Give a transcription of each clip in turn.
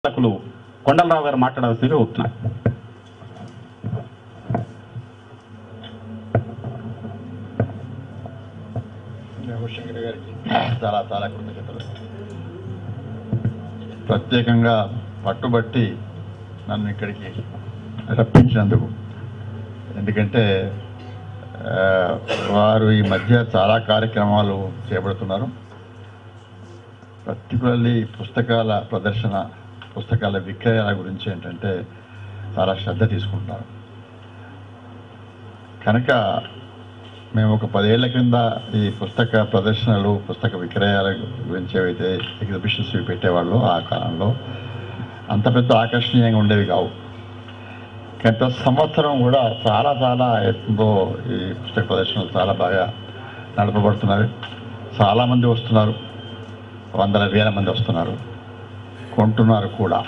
నాయకులు కొండలరావు గారు మాట్లాడాల్సిందిగా అవుతున్నారు శంకర్ గారికి చాలా చాలా కృతజ్ఞతలు ప్రత్యేకంగా పట్టుబట్టి నన్ను ఇక్కడికి రప్పించినందుకు ఎందుకంటే ఆ, వారు ఈ మధ్య చాలా కార్యక్రమాలు చేపడుతున్నారు పర్టికులర్లీ పుస్తకాల ప్రదర్శన పుస్తకాల విక్రయాల గురించి ఏంటంటే చాలా శ్రద్ధ తీసుకుంటున్నారు కనుక మేము ఒక పదేళ్ల క్రింద ఈ పుస్తక ప్రదర్శనలు పుస్తక విక్రయాల గురించి ఏవైతే ఎగ్జిబిషన్స్ ఇవి పెట్టేవాళ్ళు ఆ కాలంలో అంత పెద్ద ఆకర్షణీయంగా ఉండేవి కావు గత సంవత్సరం కూడా చాలా చాలా ఎత్తులో ఈ పుస్తక ప్రదర్శనలు చాలా బాగా నడపబడుతున్నవి చాలామంది వస్తున్నారు వందల వేల మంది వస్తున్నారు కొంటున్నారు కూడా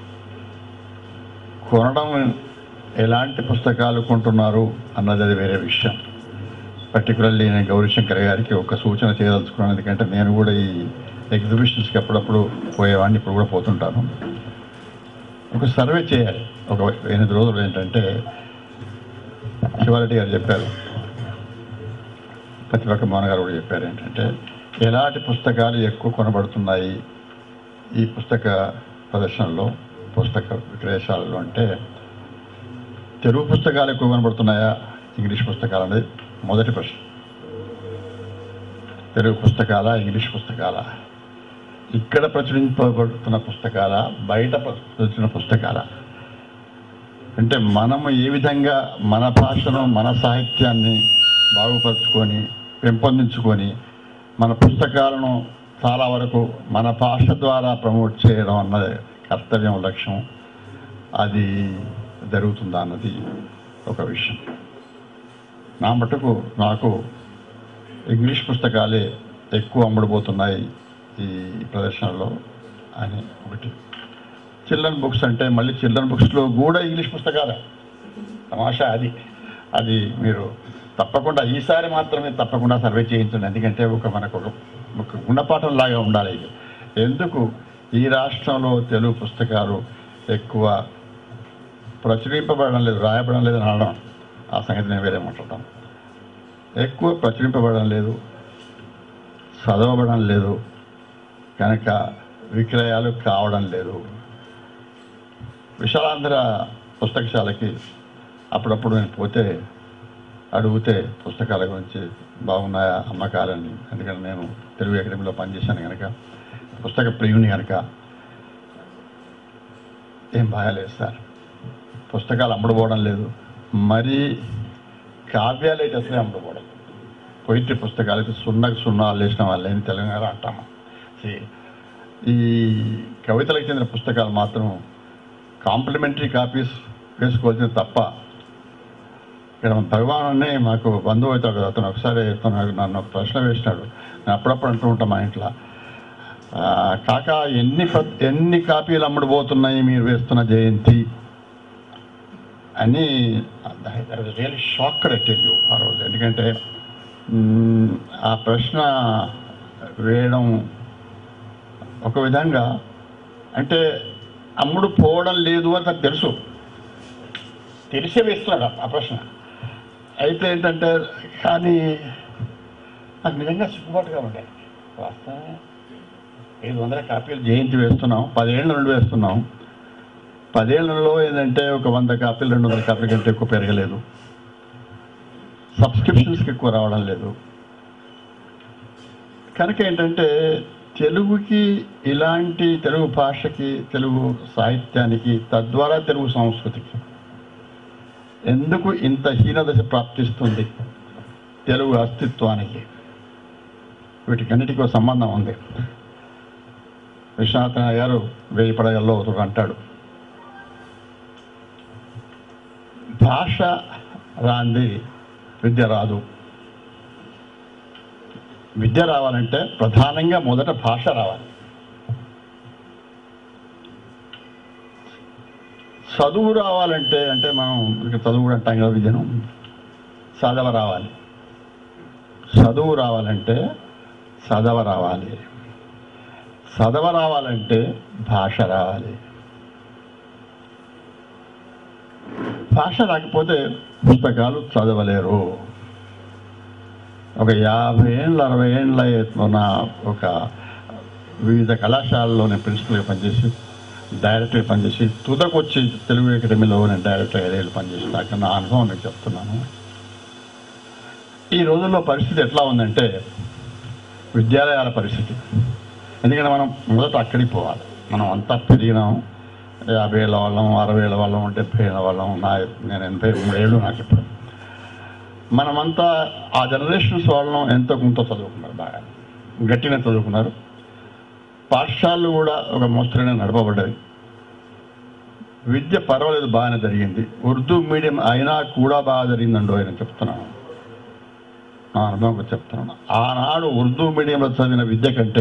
కొనడం ఎలాంటి పుస్తకాలు కొంటున్నారు అన్నది అది వేరే విషయం పర్టికులర్లీ నేను గౌరీశంకర్ గారికి ఒక సూచన చేయదలుచుకున్నాను ఎందుకంటే నేను కూడా ఈ ఎగ్జిబిషన్స్కి అప్పుడప్పుడు పోయేవాడిని ఇప్పుడు కూడా పోతుంటాను ఒక సర్వే చేయాలి ఒక ఎనిమిది రోజులు ఏంటంటే శివారెడ్డి గారు చెప్పారు ప్రతిపక్ష మోహన్ గారు కూడా చెప్పారు ఏంటంటే ఎలాంటి పుస్తకాలు ఎక్కువ కొనబడుతున్నాయి ఈ పుస్తక ప్రదర్శనలో పుస్తక విక్రయశాలలో అంటే తెలుగు పుస్తకాలు ఎక్కువ కనబడుతున్నాయా ఇంగ్లీష్ పుస్తకాలు అనేది మొదటి ప్రశ్న తెలుగు పుస్తకాల ఇంగ్లీష్ పుస్తకాల ఇక్కడ ప్రచురింపబడుతున్న పుస్తకాల బయట ప్రచురించిన పుస్తకాల అంటే మనము ఏ విధంగా మన భాషను మన సాహిత్యాన్ని బాగుపరుచుకొని పెంపొందించుకొని మన పుస్తకాలను చాలా వరకు మన భాష ద్వారా ప్రమోట్ చేయడం అన్నది కర్తవ్యం లక్ష్యం అది జరుగుతుందా అన్నది ఒక విషయం నా మటుకు నాకు ఇంగ్లీష్ పుస్తకాలే ఎక్కువ అమ్ముడుపోతున్నాయి ఈ ప్రదర్శనలో అని ఒకటి చిల్డ్రన్ బుక్స్ అంటే మళ్ళీ చిల్డ్రన్ బుక్స్లో కూడా ఇంగ్లీష్ పుస్తకాలే తమాషా అది అది మీరు తప్పకుండా ఈసారి మాత్రమే తప్పకుండా సర్వే చేయించండి ఎందుకంటే ఒక మనకు ఒక ఒక గుణపాఠం లాగా ఉండాలి ఇది ఎందుకు ఈ రాష్ట్రంలో తెలుగు పుస్తకాలు ఎక్కువ ప్రచురింపబడడం లేదు రాయబడడం లేదు అని అనడం ఆ సంగతి నేను వేరే మాట్లాడతాను ఎక్కువ ప్రచురింపబడడం లేదు చదవబడడం లేదు కనుక విక్రయాలు కావడం లేదు విశాలాంధ్ర పుస్తకశాలకి అప్పుడప్పుడు నేను పోతే అడిగితే పుస్తకాల గురించి బాగున్నాయా అమ్మకాలని ఎందుకంటే నేను తెలుగు అకాడమీలో పనిచేశాను కనుక పుస్తక ప్రియుని కనుక ఏం బాగాలేదు సార్ పుస్తకాలు అమ్ముడుపోవడం లేదు మరీ కావ్యాలు అయితే అసలే అమ్ముడుపోవడం పొయిట్రీ పుస్తకాలు అయితే సున్నకు సున్నాలు వేసిన వాళ్ళని తెలంగాణ అంటాము See, ఈ కవితలకు చెందిన పుస్తకాలు మాత్రం కాంప్లిమెంటరీ కాపీస్ వేసుకోవాల్సింది తప్ప ఇక్కడ మన భగవాన్ మాకు బంధువు అవుతాడు అతను ఒకసారి అతను నన్ను ఒక ప్రశ్న వేసినాడు నేను అప్పుడప్పుడు అంటూ ఉంటాను మా ఇంట్లో ఆ, కాక ఎన్ని ప్ర- ఎన్ని కాపీలు అమ్ముడుపోతున్నాయి మీరు వేస్తున్న జయంతి అని రియల్ షాక్ యూ ఆ రోజు ఎందుకంటే మ్, ఆ ప్రశ్న వేయడం ఒక విధంగా అంటే అమ్ముడు పోవడం లేదు అని నాకు తెలుసు తెలిసే వేస్తున్నాడు ఆ- ఆ ప్రశ్న అయితే ఏంటంటే కానీ నాకు నిజంగా సిగ్గుబాటుగా ఉండే వాస్తవమే ఐదు వందల కాపీలు జయంతి వేస్తున్నాం పదేళ్ల నుండి వేస్తున్నాం పదేళ్లలో ఏంటంటే ఒక వంద కాపీలు రెండు వందల కాపీల కంటే ఎక్కువ పెరగలేదు సబ్స్క్రిప్షన్స్కి ఎక్కువ రావడం లేదు కనుక ఏంటంటే తెలుగుకి ఇలాంటి తెలుగు భాషకి తెలుగు సాహిత్యానికి తద్వారా తెలుగు సంస్కృతికి ఎందుకు ఇంత హీనదశ ప్రాప్తిస్తుంది తెలుగు అస్తిత్వానికి వీటికన్నిటికీ ఒక సంబంధం ఉంది విశ్వనాథన్ గారు వేయి పడగల్లో ఒకరు అంటాడు భాష రాంది విద్య రాదు విద్య రావాలంటే ప్రధానంగా మొదట భాష రావాలి చదువు రావాలంటే అంటే మనం ఇక చదువు కూడా అంటాం కదా విద్యను చదవ రావాలి చదువు రావాలంటే చదవ రావాలి చదవ రావాలంటే భాష రావాలి భాష రాకపోతే పుస్తకాలు చదవలేరు ఒక యాభై ఏళ్ళ అరవై ఏళ్ళ ఉన్న ఒక వివిధ కళాశాలల్లో నేను ప్రిన్సిపల్గా పనిచేసి డైరెక్టర్గా పనిచేసి తుదకొచ్చి తెలుగు అకాడమీలో నేను డైరెక్టర్ ఐదేళ్ళు పనిచేసి దాకా నా అనుభవం మీకు చెప్తున్నాను ఈ రోజుల్లో పరిస్థితి ఎట్లా ఉందంటే విద్యాలయాల పరిస్థితి ఎందుకంటే మనం మొదట అక్కడికి పోవాలి మనం అంతా పెరిగినాం యాభై ఏళ్ళ వాళ్ళం అరవై ఏళ్ళ వాళ్ళం డెబ్బై ఏళ్ళ వాళ్ళం నా నేను ఎనభై మూడు ఏళ్ళు నాకు ఇప్పుడు మనమంతా ఆ జనరేషన్స్ వాళ్ళం ఎంతో కొంత చదువుకున్నారు బాగా గట్టిగా చదువుకున్నారు పాఠశాలలు కూడా ఒక మోస్తరుగా నడపబడ్డవి విద్య పర్వాలేదు బాగానే జరిగింది ఉర్దూ మీడియం అయినా కూడా బాగా జరిగిందండో ఆయన చెప్తున్నాను నా అనుభవం చెప్తున్నాను ఆనాడు ఉర్దూ మీడియంలో చదివిన విద్య కంటే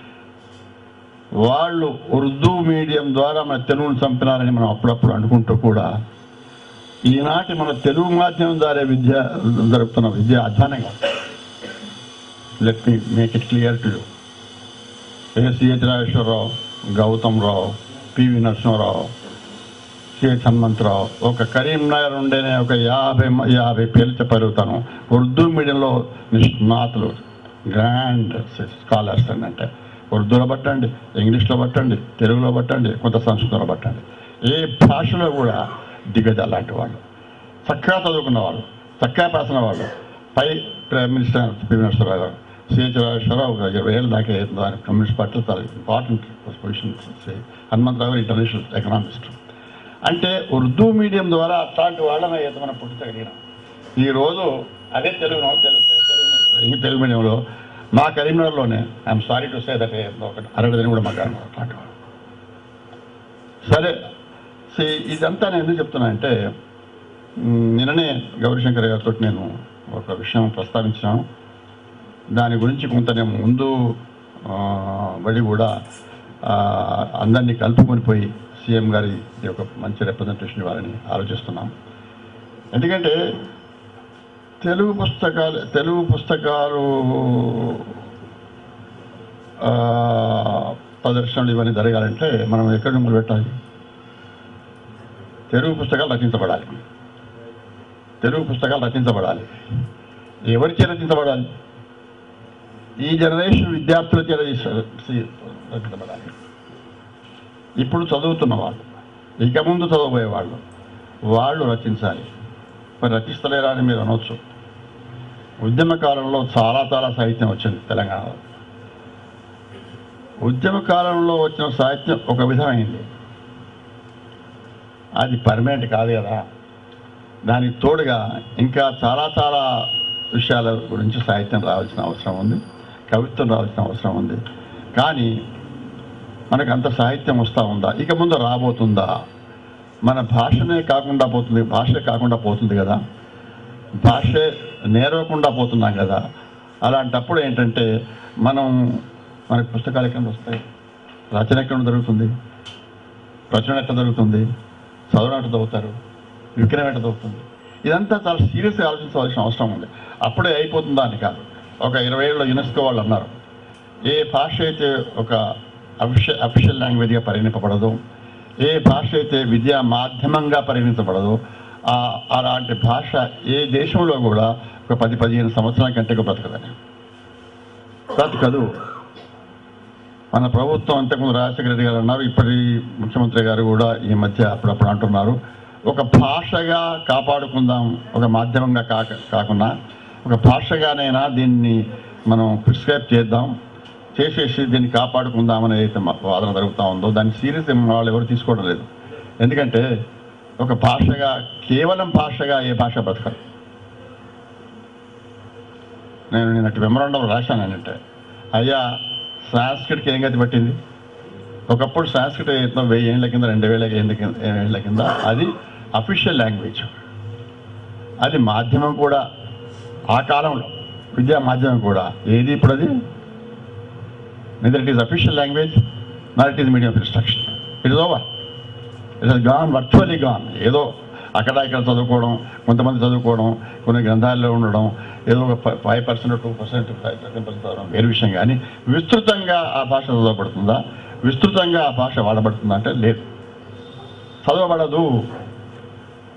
వాళ్ళు ఉర్దూ మీడియం ద్వారా మన తెలుగును చంపినారని మనం అప్పుడప్పుడు అనుకుంటూ కూడా ఈనాటి మన తెలుగు మాధ్యమం ద్వారా విద్య జరుపుతున్న విద్య అధ్వానంగా let me make it clear to a C H Rajeshwara Rao Gautam Rao P V Narasimha Rao C H Hanumantha Rao ఒక కరీంనగర్ ఉండేనే ఒక యాభై మ- యాభై పేర్లు చెప్పగలుగుతాను ఉర్దూ మీడియంలో నిష్ణాతులు గ్రాండ్ స్కాలర్స్ అని అంటే ఉర్దూలో పట్టండి ఇంగ్లీష్లో పట్టండి తెలుగులో పట్టండి కొంత సంస్కృతంలో పట్టండి ఏ భాషలో కూడా దిగజ అలాంటి వాళ్ళు చక్కగా చదువుకున్న వాళ్ళు చక్కగా పాసిన వాళ్ళు పై prime minister P V Narasimha Rao garu C H Rajeswara Rao ఒక ఇరవై ఏళ్ళ దాకా దాని కమ్యూనిస్ట్ పార్టీలో చాలా ఇంపార్టెంట్ పొజిషన్ హనుమంతరావు గారు ఇంటర్నేషనల్ ఎకనామిస్ట్ అంటే ఉర్దూ మీడియం ద్వారా అట్లాంటి వాళ్ళని అయితే మనం పుట్టించగలిగినాం ఈరోజు అదే తెలుగు తెలుగు తెలుగు ఈ తెలుగు మీడియంలో మా కరీంనగర్లోనే I'm sorry to say that ఒక అరవై కూడా మాకు అట్లాంటి వాళ్ళు సరే see, ఇదంతా నేను ఎందుకు చెప్తున్నా అంటే మ్, నిన్ననే గౌరీశంకర్ గారితో నేను ఒక విషయం ప్రస్తావించాను దాని గురించి కొంత నేను ముందు ఆ, బడి కూడా ఆ, అందరినీ కలుపుకొని పోయి సీఎం గారి ఒక మంచి రిప్రజెంటేషన్ ఇవ్వాలని ఆలోచిస్తున్నాం ఎందుకంటే తెలుగు పుస్తకాలు తెలుగు పుస్తకాలు ఆ, ప్రదర్శనలు ఇవన్నీ జరగాలంటే మనం ఎక్కడి మొదలు పెట్టాలి తెలుగు పుస్తకాలు రచించబడాలి తెలుగు పుస్తకాలు రచించబడాలి ఎవరిచే రచించబడాలి ఈ జనరేషన్ విద్యార్థుల చేత ఈ- రచించబడాలి ఇప్పుడు చదువుతున్న వాళ్ళు ఇక ముందు చదవబోయే వాళ్ళు వాళ్ళు రచించాలి మరి రచిస్తలేరా అని మీరు అనొచ్చు ఉద్యమ కాలంలో చాలా చాలా సాహిత్యం వచ్చింది తెలంగాణలో ఉద్యమ కాలంలో వచ్చిన సాహిత్యం ఒక విధమైంది అది పర్మనెంట్ కాదు కదా దానికి తోడుగా ఇంకా చాలా చాలా విషయాల గురించి సాహిత్యం రావాల్సిన అవసరం ఉంది కవిత్వం రావాల్సిన అవసరం ఉంది కానీ మనకు అంత సాహిత్యం వస్తూ ఉందా ఇక ముందు రాబోతుందా మన భాషనే కాకుండా పోతుంది భాషే కాకుండా పోతుంది కదా భాషే నేరవకుండా పోతున్నాం కదా అలాంటప్పుడు ఏంటంటే మనం మనకి పుస్తకాలు ఎక్కడ వస్తాయి రచన ఎక్కడ జరుగుతుంది రచన ఎక్కడ జరుగుతుంది చదవడం ఎట్లా చదువుతారు విక్రయం ఎట్లా చదువుతుంది ఇదంతా చాలా సీరియస్గా ఆలోచించవలసిన అవసరం ఉంది అప్పుడే అయిపోతుందా అని కాదు ఒక ఇరవై ఏళ్ళలో యునెస్కో వాళ్ళు అన్నారు ఏ భాష అయితే ఒక అఫిషియల్ అఫిషియల్ లాంగ్వేజ్గా పరిగణింపబడదు ఏ భాష అయితే విద్యా మాధ్యమంగా పరిగణించబడదు ఆ అలాంటి భాష ఏ దేశంలో కూడా ఒక పది పదిహేను సంవత్సరాల కంటే ఎక్కువ బ్రతకదని బ్రతకదు మన ప్రభుత్వం అంతకుముందు రాజశేఖర రెడ్డి గారు అన్నారు ఇప్పటి ముఖ్యమంత్రి గారు కూడా ఈ మధ్య అప్పుడప్పుడు అంటున్నారు ఒక భాషగా కాపాడుకుందాం ఒక మాధ్యమంగా కాక కాకుండా ఒక భాషగానైనా దీన్ని మనం ప్రిస్క్రైబ్ చేద్దాం చేసేసి దీన్ని కాపాడుకుందామని అయితే మా వాదన జరుగుతూ ఉందో దాన్ని సీరియస్ వాళ్ళు ఎవరు తీసుకోవడం లేదు ఎందుకంటే ఒక భాషగా కేవలం భాషగా ఏ భాష బ్రతకదు నేను నిన్నటి మెమరాండం రాశాను అంటే అయ్యా సాంస్క్రిట్కి ఏం గతి పట్టింది ఒకప్పుడు సాంస్క్రిట్ ఏదో వెయ్యి ఏళ్ళ కింద రెండు వేల ఏళ్ళ కింద ఏళ్ళ కింద అది అఫీషియల్ లాంగ్వేజ్ అది మాధ్యమం కూడా ఆ కాలంలో విద్యా మాధ్యమం కూడా ఏది ఇప్పుడు అది neither it is official language not it is medium of instruction it is over it is gone virtually gone ఏదో అక్కడ ఇక్కడ చదువుకోవడం కొంతమంది చదువుకోవడం కొన్ని గ్రంథాల్లో ఉండడం ఏదో ఒక five percent two percent five percent చదవడం వేరే విషయం కానీ విస్తృతంగా ఆ భాష చదవబడుతుందా విస్తృతంగా ఆ భాష వాడబడుతుందా అంటే లేదు చదవబడదు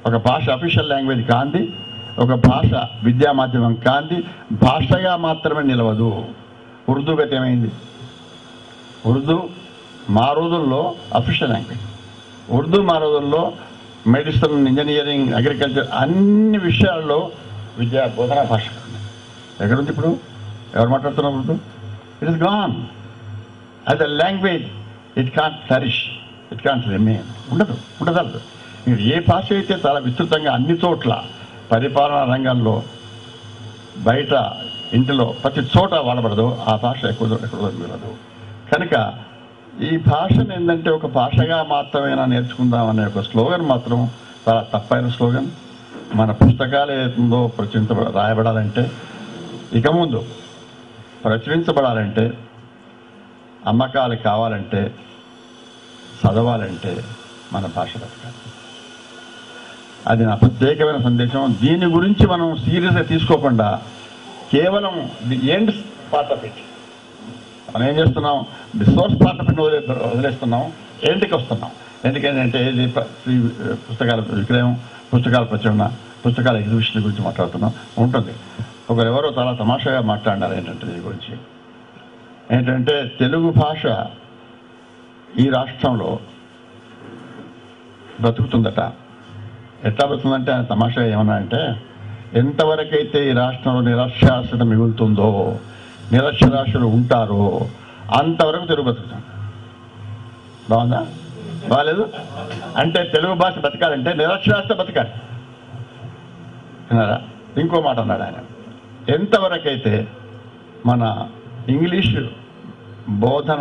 ఒక భాష అఫీషియల్ లాంగ్వేజ్ కాంది ఒక భాష విద్యా మాధ్యమం కాంది భాషగా మాత్రమే నిలవదు ఉర్దూ గతి ఏమైంది ఉర్దూ మా రోజుల్లో అఫీషియల్ లాంగ్వేజ్ ఉర్దూ మా రోజుల్లో మెడిసిన్ ఇంజనీరింగ్ అగ్రికల్చర్ అన్ని విషయాల్లో విద్యా బోధనా భాష ఎక్కడుంది ఇప్పుడు ఎవరు మాట్లాడుతున్నారు Urdu it is gone as a language it can't flourish it can't remain ఉండదు ఉండగలదు మీరు ఏ భాష అయితే చాలా విస్తృతంగా అన్ని చోట్ల పరిపాలనా రంగంలో బయట ఇంటిలో ప్రతి చోట వాడబడదు ఆ భాష ఎక్కువ ఎక్కడో మిగలదు కనుక ఈ భాషను ఏంటంటే ఒక భాషగా మాత్రమేనా నేర్చుకుందాం అనే ఒక స్లోగన్ మాత్రం చాలా తప్పైన స్లోగన్ మన పుస్తకాలు ఏదో ప్రచురించ రాయబడాలంటే ఇక ముందు ప్రచురించబడాలంటే అమ్మకాలు కావాలంటే చదవాలంటే మన భాష బతకాలి అది నా ప్రత్యేకమైన సందేశం దీని గురించి మనం సీరియస్గా తీసుకోకుండా కేవలం the end part of it మనం ఏం చేస్తున్నాం the source part of it వదిలే వదిలేస్తున్నాం ఎండ్కి వస్తున్నాం ఎందుకంటే ఇది ప్ర- ఈ పుస్తకాల విక్రయం పుస్తకాల ప్రచురణ పుస్తకాల ఎగ్జిబిషన్ గురించి మాట్లాడుతున్నాం ఉంటుంది ఒకరు ఎవరో చాలా తమాషాగా మాట్లాడినారు ఏంటంటే దీని గురించి ఏంటంటే తెలుగు భాష ఈ రాష్ట్రంలో బ్రతుకుతుందట ఎట్లా బ్రతుకుతుందంటే ఆయన తమాషా ఏమన్నా అంటే ఎంతవరకైతే ఈ రాష్ట్రంలో నిరక్షరాస్యత మిగులుతుందో నిరక్షరాస్యులు ఉంటారో అంతవరకు తెలుగు బ్రతుకుతుంది బాగుందా బాగాలేదు అంటే తెలుగు భాష బతకాలంటే నిరక్షరాస్యత బతకాలి విన్నారా ఇంకో మాట అన్నాడు ఆయన ఎంతవరకైతే మన ఇంగ్లీషు బోధన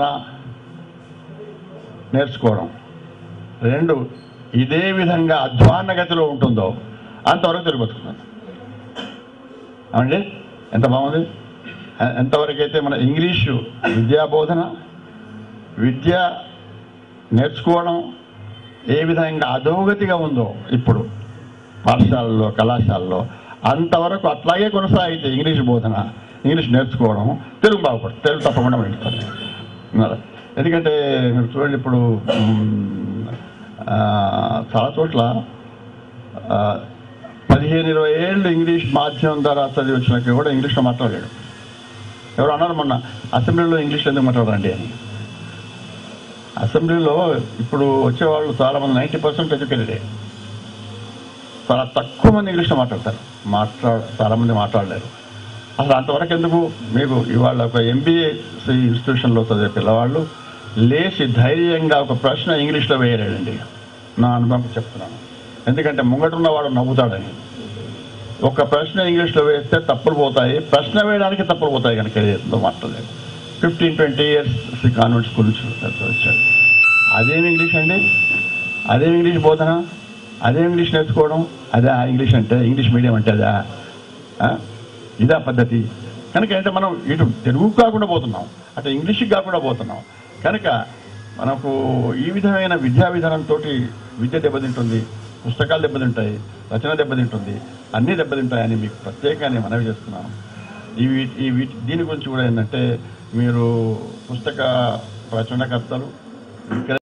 నేర్చుకోవడం రెండు ఇదే విధంగా అధ్వాన్న గతిలో ఉంటుందో అంతవరకు తెలుగు బతుకుతుంది అవండి ఎంత బాగుంది ఎ- ఎంతవరకు అయితే మన ఇంగ్లీషు విద్యా బోధన విద్య నేర్చుకోవడం ఏ విధంగా అధోగతిగా ఉందో ఇప్పుడు పాఠశాలల్లో కళాశాలలో అంతవరకు అట్లాగే కొనసాగితే ఇంగ్లీష్ బోధన ఇంగ్లీష్ నేర్చుకోవడం తెలుగు బాగుపడుతుంది తెలుగు తప్పకుండా వెంటుతుంది ఎందుకంటే మీరు చూడండి ఇప్పుడు మ్, ఆ, చాలా చోట్ల ఆ, పదిహేను ఇరవై ఏళ్ళు ఇంగ్లీష్ మాధ్యమం ద్వారా చదివి వచ్చినాక కూడా ఇంగ్లీష్లో మాట్లాడలేడు ఎవరు అన్నారు మొన్న అసెంబ్లీలో ఇంగ్లీష్లో ఎందుకు మాట్లాడారండి అని అసెంబ్లీలో ఇప్పుడు వచ్చేవాళ్ళు చాలా మంది నైంటీ పర్సెంట్ ఎడ్యుకేటెడే చాలా తక్కువ మంది ఇంగ్లీష్లో మాట్లాడతారు మాట్లాడ చాలా మంది మాట్లాడలేరు అసలు అంతవరకు ఎందుకు మీకు ఇవాళ ఒక ఎంబీఏ ఇన్స్టిట్యూషన్లో చదివే పిల్లవాళ్ళు లేచి ధైర్యంగా ఒక ప్రశ్న ఇంగ్లీష్లో వేయలేడండి నా అనుభవం చెప్తున్నాను ఎందుకంటే ముంగటున్నవాడు నవ్వుతాడని ఒక ప్రశ్న ఇంగ్లీష్లో వేస్తే తప్పులు పోతాయి ప్రశ్న వేయడానికి తప్పులు పోతాయి కనుక ఏదో మాట్లాడలేదు fifteen twenty years convent school నుంచి వచ్చాడు అదేం ఇంగ్లీష్ అండి అదేం ఇంగ్లీష్ బోధన అదే ఇంగ్లీష్ నేర్చుకోవడం అదే ఆ ఇంగ్లీష్ అంటే ఇంగ్లీష్ మీడియం అంటే అదా ఆ? ఇదా పద్ధతి కనుక అంటే మనం ఇటు తెలుగు కాకుండా పోతున్నాం అటు ఇంగ్లీష్కి కాకుండా పోతున్నాం కనుక మనకు ఈ విధమైన విద్యా విధానంతో విద్య దెబ్బతింటుంది పుస్తకాలు దెబ్బతింటాయి రచన దెబ్బతింటుంది అన్నీ దెబ్బతింటాయని మీకు ప్రత్యేకంగా మనవి చేస్తున్నాను ఈ వీ- ఈ వీటి దీని గురించి కూడా ఏంటంటే మీరు పుస్తక ప్రచురణకర్తలు విక్రయ